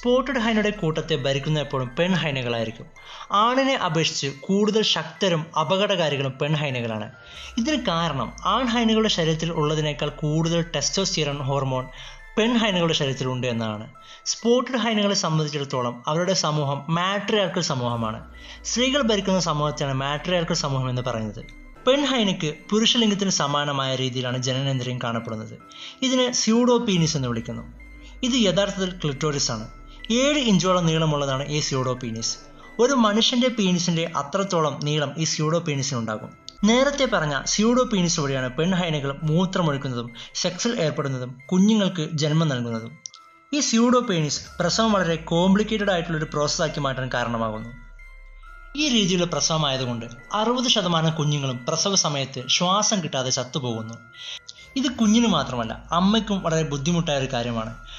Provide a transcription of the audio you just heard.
spotted ഹൈനയുടെ കൂട്ടത്തെ ഭരിക്കുന്ന എപ്പോഴും പെൺ ഹൈനകളായിരിക്കും ആണിനെ അപേക്ഷിച്ച് കൂടുതൽ ശക്തരും അപകടകാരികളും പെൺ ഹൈനകളാണ് ഇതിന് കാരണം ആൺ ഹൈനകളുടെ ശരീരത്തിൽ ഉള്ളതിനേക്കാൾ കൂടുതൽ ടെസ്റ്റോസ്റ്റിയറോൺ ഹോർമോൺ പെൺ ഹൈനകളുടെ ശരീരത്തിലുണ്ട് എന്നതാണ് സ്പോട്ടഡ് ഹൈനകളെ സംബന്ധിച്ചിടത്തോളം അവരുടെ സമൂഹം മാട്രിയാർക്കൽ സമൂഹമാണ് സ്ത്രീകൾ ഭരിക്കുന്ന സമൂഹത്തെയാണ് മാട്രിയാർക്കൽ സമൂഹം എന്ന് പറയുന്നത് പെൺ ഹൈനയ്ക്ക് പുരുഷലിംഗത്തിന് സമാനമായ രീതിയിലാണ് ജനനേന്ദ്രിയം കാണപ്പെടുന്നത് ഇതിനെ സ്യൂഡോ പീനിസ് എന്ന് വിളിക്കുന്നു ഇത് യഥാർത്ഥത്തിൽ ക്ലിറ്റോറിസ് ആണ് ഏഴ് ഇഞ്ചോളം നീളമുള്ളതാണ് ഈ സ്യൂഡോ പീനിസ് ഒരു മനുഷ്യന്റെ പീനിസിന്റെ അത്രത്തോളം നീളം ഈ സ്യൂഡോ പീനിസിനുണ്ടാകും നേരത്തെ പറഞ്ഞ സ്യൂഡോ പീനിസ് വഴിയാണ് പെൺഹൈനകൾ മൂത്രമൊഴിക്കുന്നതും സെക്സിൽ ഏർപ്പെടുന്നതും കുഞ്ഞുങ്ങൾക്ക് ജന്മം നൽകുന്നതും ഈ സ്യൂഡോ പീനിസ് പ്രസവം വളരെ കോംപ്ലിക്കേറ്റഡ് ആയിട്ടുള്ള ഒരു പ്രോസസ്സാക്കി മാറ്റാൻ കാരണമാകുന്നു ഈ രീതിയിലുള്ള പ്രസവമായതുകൊണ്ട് അറുപത് ശതമാനം കുഞ്ഞുങ്ങളും പ്രസവ സമയത്ത് ശ്വാസം കിട്ടാതെ ചത്തുപോകുന്നു ഇത് കുഞ്ഞിന് മാത്രമല്ല അമ്മയ്ക്കും വളരെ ബുദ്ധിമുട്ടായ ഒരു കാര്യമാണ്